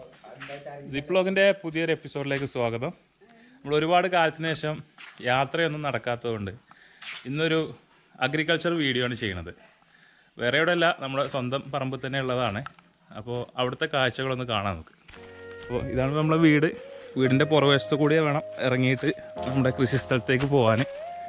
സിപ്ലോഗിൻ്റെ പുതിയൊരു എപ്പിസോഡിലേക്ക് സ്വാഗതം നമ്മൾ ഒരുപാട് കാലത്തിന് ശേഷം യാത്രയൊന്നും നടക്കാത്തതുകൊണ്ട് ഇന്നൊരു അഗ്രികൾച്ചർ വീഡിയോ ആണ് ചെയ്യുന്നത് വേറെ എവിടെയല്ല നമ്മുടെ സ്വന്തം പറമ്പിൽ തന്നെ ഉള്ളതാണ് അപ്പോൾ അവിടുത്തെ കാഴ്ചകളൊന്ന് കാണാം നമുക്ക് അപ്പോൾ ഇതാണ് നമ്മളെ വീട് വീടിൻ്റെ പുറവശത്ത് കൂടി വേണം ഇറങ്ങിയിട്ട് നമ്മുടെ കൃഷി സ്ഥലത്തേക്ക് പോകാൻ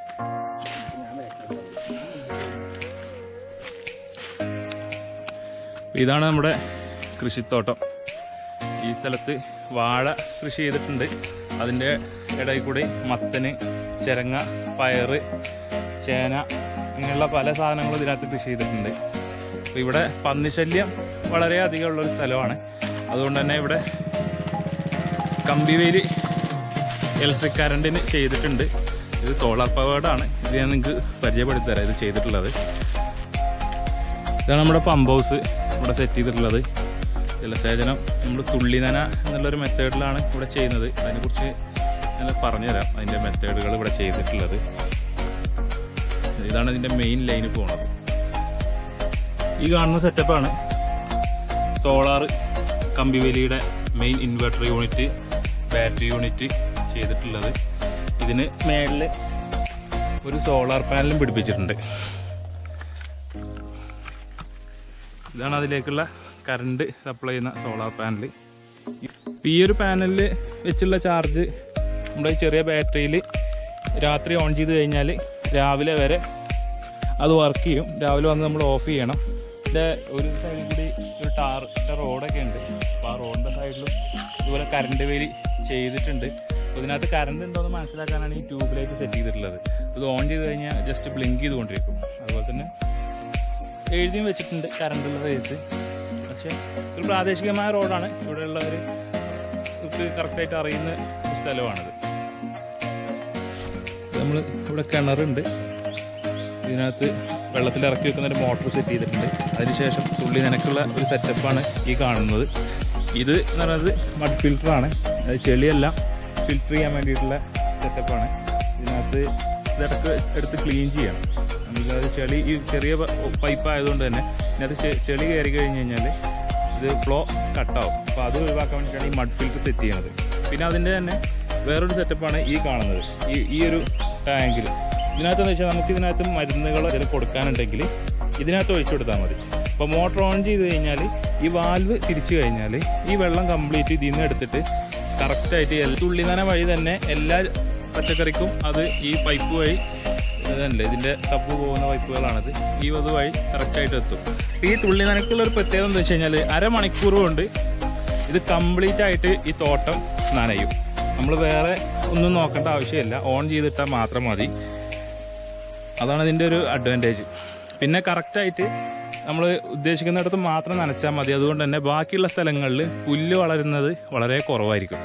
ഇതാണ് നമ്മുടെ കൃഷിത്തോട്ടം ഈ സ്ഥലത്ത് വാഴ കൃഷി ചെയ്തിട്ടുണ്ട് അതിൻ്റെ ഇടയിൽ കൂടി മത്തന് ചിരങ്ങ പയറ് ചേന അങ്ങനെയുള്ള പല സാധനങ്ങളും ഇതിനകത്ത് കൃഷി ചെയ്തിട്ടുണ്ട് അപ്പോൾ ഇവിടെ പന്നിശല്യം വളരെ അധികമുള്ളൊരു സ്ഥലമാണ് അതുകൊണ്ട് തന്നെ ഇവിടെ കമ്പിവേലി ഇലക്ട്രിക് കറണ്ടിന് ചെയ്തിട്ടുണ്ട് ഇത് സോളാർ പവേർഡാണ് ഇത് ഞാൻ നിങ്ങൾക്ക് പരിചയപ്പെടുത്തി തരാം ഇത് ചെയ്തിട്ടുള്ളത് ഇതാണ് നമ്മുടെ പമ്പ് ഹൗസ് ഇവിടെ സെറ്റ് ചെയ്തിട്ടുള്ളത് ജലസേചനം നമ്മൾ തുള്ളി നന എന്നുള്ളൊരു മെത്തേഡിലാണ് ഇവിടെ ചെയ്യുന്നത് അതിനെക്കുറിച്ച് ഞാൻ പറഞ്ഞുതരാം അതിൻ്റെ മെത്തേഡുകൾ ഇവിടെ ചെയ്തിട്ടുള്ളത് ഇതാണ് ഇതിൻ്റെ മെയിൻ ലൈന് പോകുന്നത് ഈ കാണുന്ന സെറ്റപ്പാണ് സോളാർ കമ്പിവേലിയുടെ main inverter unit battery unit ചെയ്തിട്ടുള്ളത് ഇതിന് മേളിൽ ഒരു സോളാർ പാനലും പിടിപ്പിച്ചിട്ടുണ്ട് ഇതാണ് അതിലേക്കുള്ള കറണ്ട് സപ്ലൈ ചെയ്യുന്ന സോളാർ പാനൽ ഈ ഒരു പാനലിൽ വെച്ചുള്ള ചാർജ് നമ്മുടെ ഈ ചെറിയ ബാറ്ററിയിൽ രാത്രി ഓൺ ചെയ്ത് കഴിഞ്ഞാൽ രാവിലെ വരെ അത് വർക്ക് ചെയ്യും രാവിലെ വന്ന് നമ്മൾ ഓഫ് ചെയ്യണം ഇതിൻ്റെ ഒരു സൈഡിൽ കൂടി ഒരു ടാർ റോഡൊക്കെ ഉണ്ട് അപ്പോൾ ആ റോഡിൻ്റെ സൈഡിലും ഇതുപോലെ കറണ്ട് വേലി ചെയ്തിട്ടുണ്ട് അപ്പോൾ ഇതിനകത്ത് കറണ്ട് ഉണ്ടോയെന്ന് മനസ്സിലാക്കാനാണ് ഈ ട്യൂബ് ലൈറ്റ് സെറ്റ് ചെയ്തിട്ടുള്ളത് ഇത് ഓൺ ചെയ്ത് കഴിഞ്ഞാൽ ജസ്റ്റ് ബ്ലിങ്ക് ചെയ്തുകൊണ്ടിരിക്കും അതുപോലെ തന്നെ എഴുതിയും വെച്ചിട്ടുണ്ട് കറണ്ടുള്ള സൈസ് പക്ഷേ ഒരു പ്രാദേശികമായ റോഡാണ് ഇവിടെയുള്ളവർ കറക്റ്റായിട്ട് അറിയുന്ന ഒരു സ്ഥലമാണിത് നമ്മൾ ഇവിടെ കിണറുണ്ട് ഇതിനകത്ത് വെള്ളത്തിൽ ഇറക്കി വെക്കുന്ന ഒരു മോട്ടോർ സെറ്റ് ചെയ്തിട്ടുണ്ട് അതിനുശേഷം തുള്ളി നനക്കുള്ള ഒരു സെറ്റപ്പാണ് ഈ കാണുന്നത് ഇത് എന്ന് പറയുന്നത് മഡ് ഫിൽറ്ററാണ് അത് ചെളിയെല്ലാം ഫിൽറ്റർ ചെയ്യാൻ വേണ്ടിയിട്ടുള്ള സെറ്റപ്പാണ് ഇതിനകത്ത് ഇതൊക്കെ എടുത്ത് ക്ലീൻ ചെയ്യണം നമുക്കത് ചെളി ഈ ചെറിയ പൈപ്പ് ആയതുകൊണ്ട് തന്നെ ഇതിനകത്ത് ചെ- ചെളി കയറി കഴിഞ്ഞ് കഴിഞ്ഞാൽ ഇത് ഫ്ലോ കട്ടാവും അപ്പോൾ അത് ഒഴിവാക്കാൻ വേണ്ടിയിട്ടാണ് ഈ മഡ് ഫിൽറ്റർ സെറ്റ് ചെയ്യുന്നത് പിന്നെ അതിൻ്റെ തന്നെ വേറൊരു സെറ്റപ്പാണ് ഈ കാണുന്നത് ഈ ഈ ഒരു ടാങ്കിൽ ഇതിനകത്തെന്ന് വെച്ചാൽ നമുക്ക് ഇതിനകത്ത് മരുന്നുകൾ ഇതിൽ കൊടുക്കാനുണ്ടെങ്കിൽ ഇതിനകത്ത് ഒഴിച്ചു കൊടുത്താൽ മതി അപ്പോൾ മോട്ടർ ഓൺ ചെയ്ത് കഴിഞ്ഞാൽ ഈ വാൽവ് തിരിച്ചു കഴിഞ്ഞാൽ ഈ വെള്ളം കംപ്ലീറ്റ് ഇതിൽ നിന്ന് എടുത്തിട്ട് കറക്റ്റായിട്ട് തുള്ളി നന വഴി തന്നെ എല്ലാ പച്ചക്കറിക്കും അത് ഈ പൈപ്പ് വഴി ഇതല്ലേ ഇതിൻ്റെ സബ് പോകുന്ന പൈപ്പുകളാണത് ഈ അത് വഴി കറക്റ്റായിട്ട് എത്തും അപ്പോൾ ഈ തുള്ളി നനക്കുള്ള ഒരു പ്രത്യേകത എന്താ വെച്ച് കഴിഞ്ഞാൽ അരമണിക്കൂർ കൊണ്ട് ഇത് കംപ്ലീറ്റ് ആയിട്ട് ഈ തോട്ടം നനയും നമ്മൾ വേറെ ഒന്നും നോക്കേണ്ട ആവശ്യമില്ല ഓൺ ചെയ്തിട്ടാൽ മാത്രം മതി അതാണ് ഇതിൻ്റെ ഒരു അഡ്വാൻറ്റേജ് പിന്നെ കറക്റ്റായിട്ട് നമ്മൾ ഉദ്ദേശിക്കുന്നിടത്ത് മാത്രം നനച്ചാൽ മതി അതുകൊണ്ട് തന്നെ ബാക്കിയുള്ള സ്ഥലങ്ങളിൽ പുല്ല് വളരുന്നത് വളരെ കുറവായിരിക്കും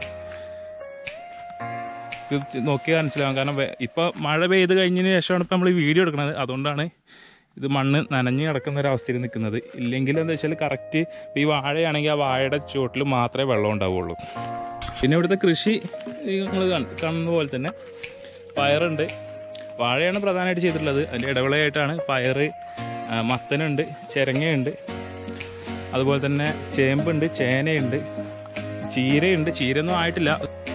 ഇത് നോക്കിയാൽ മനസ്സിലാവും കാരണം വേ- ഇപ്പൊ മഴ പെയ്ത് കഴിഞ്ഞതിന് ശേഷമാണ് ഇപ്പൊ നമ്മൾ ഈ വീഡിയോ എടുക്കുന്നത് അതുകൊണ്ടാണ് ഇത് മണ്ണ് നനഞ്ഞ് കിടക്കുന്ന ഒരു അവസ്ഥയിൽ നിൽക്കുന്നത് ഇല്ലെങ്കിൽ എന്താ വെച്ചാൽ കറക്റ്റ് ഈ വാഴയാണെങ്കിൽ ആ വാഴയുടെ ചുവട്ടിൽ മാത്രമേ വെള്ളം ഉണ്ടാവുള്ളൂ പിന്നെ ഇവിടുത്തെ കൃഷി നിങ്ങൾ കാണുന്ന പോലെ തന്നെ പയറുണ്ട് വാഴയാണ് പ്രധാനമായിട്ട് ചെയ്തിട്ടുള്ളത് അതിൻ്റെ ഇടവിളയായിട്ടാണ് പയറ് ആ, മത്തനുണ്ട് ചിരങ്ങയുണ്ട് അതുപോലെ തന്നെ ചേമ്പുണ്ട് ചേനയുണ്ട് ചീരയുണ്ട് ചീരയൊന്നും ആയിട്ടില്ല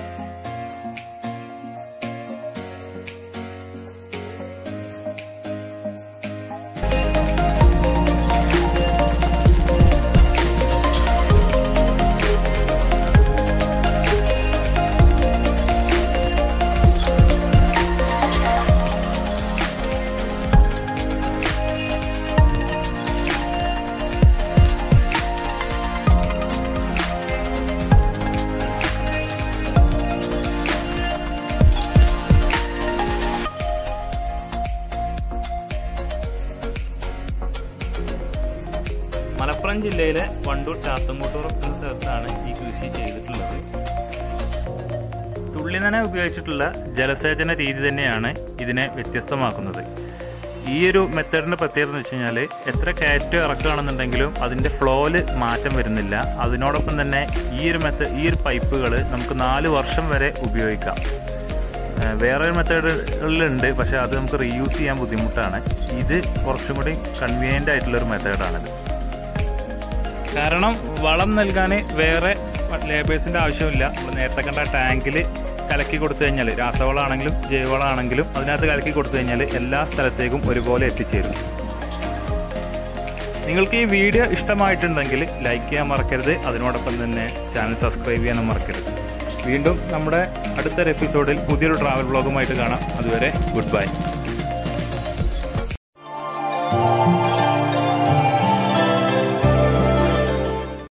മലപ്പുറം ജില്ലയിലെ വണ്ടൂർ ചാത്തങ്കോട്ടൂർ എന്ന സ്ഥലത്താണ് ഈ കൃഷി ചെയ്തിട്ടുള്ളത് തുള്ളിനന ഉപയോഗിച്ചിട്ടുള്ള ജലസേചന രീതി തന്നെയാണ് ഇതിനെ വ്യത്യസ്തമാക്കുന്നത് ഈ ഒരു മെത്തേഡിൻ്റെ പ്രത്യേകത എന്ന് വെച്ച് കഴിഞ്ഞാൽ എത്ര കയറ്റം ഇറക്കുകയാണെന്നുണ്ടെങ്കിലും അതിൻ്റെ ഫ്ലോയിൽ മാറ്റം വരുന്നില്ല അതിനോടൊപ്പം തന്നെ ഈ ഒരു മെത്ത ഈ ഒരു പൈപ്പുകൾ നമുക്ക് നാല് വർഷം വരെ ഉപയോഗിക്കാം ഏഹ് വേറെ ഒരു മെത്തേഡുകളിലുണ്ട് പക്ഷേ അത് നമുക്ക് റീയൂസ് ചെയ്യാൻ ബുദ്ധിമുട്ടാണ് ഇത് കുറച്ചും കൂടി കൺവീനിയൻ്റ് ആയിട്ടുള്ളൊരു മെത്തേഡാണിത് കാരണം വളം നൽകാൻ വേറെ ലേബേഴ്സിൻ്റെ ആവശ്യമില്ല നമ്മൾ നേരത്തെ കണ്ട ടാങ്കിൽ കലക്കി കൊടുത്തു കഴിഞ്ഞാൽ രാസവളമാണെങ്കിലും ജൈവവളമാണെങ്കിലും അതിനകത്ത് കലക്കി കൊടുത്തു കഴിഞ്ഞാൽ എല്ലാ സ്ഥലത്തേക്കും ഒരുപോലെ എത്തിച്ചേരും നിങ്ങൾക്ക് ഈ വീഡിയോ ഇഷ്ടമായിട്ടുണ്ടെങ്കിൽ ലൈക്ക് ചെയ്യാൻ മറക്കരുത് അതിനോടൊപ്പം തന്നെ ചാനൽ സബ്സ്ക്രൈബ് ചെയ്യാനും മറക്കരുത് വീണ്ടും നമ്മുടെ അടുത്തൊരു എപ്പിസോഡിൽ പുതിയൊരു ട്രാവൽ വ്ളോഗുമായിട്ട് കാണാം അതുവരെ ഗുഡ് ബൈ